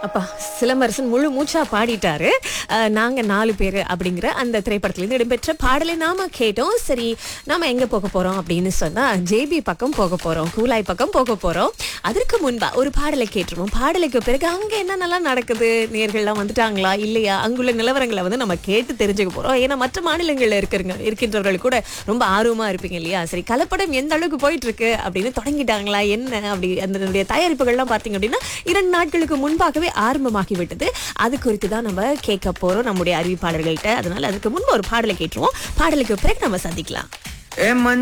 அப்பா சிலம்பரசன் முழு மூச்சா பாடிட்டாரு அஹ், நாங்க நாலு பேரு அப்படிங்கிற அந்த திரைப்படத்திலிருந்து இடம்பெற்ற பாடலை நாம கேட்டோம் சரி நாம எங்க போக போறோம் அப்படின்னு சொன்னா ஜேபி பக்கம் போக போறோம் கூலாய் பக்கம் போக போறோம் அதற்கு முன்பா ஒரு பாடலை கேட்டுருவோம் பாடலுக்கு பிறகு அங்க என்னென்னலாம் நடக்குது நேர்கள்லாம் வந்துட்டாங்களா இல்லையா அங்குள்ள நிலவரங்களை வந்து நம்ம கேட்டு தெரிஞ்சுக்க போறோம் ஏன்னா மற்ற மாநிலங்கள்ல இருக்கிறங்க இருக்கின்றவர்கள் கூட ரொம்ப ஆர்வமா இருப்பீங்க இல்லையா சரி கலப்படம் எந்த அளவுக்கு போயிட்டு இருக்கு அப்படின்னு தொடங்கிட்டாங்களா என்ன அப்படி அதனுடைய தயாரிப்புகள்லாம் பார்த்தீங்க அப்படின்னா இரண்டு நாட்களுக்கு முன்பாகவே ஆரம்பமாகி விட்டது அது குறித்து தான் நம்ம கேட்க போறோம் நம்முடைய அறிவிப்பாளர்கள்ட்ட அதனால அதுக்கு முன்பு ஒரு பாடலை கேட்டுருவோம் பாடலுக்கு பிறகு நம்ம சந்திக்கலாம் ஏ மஞ்ச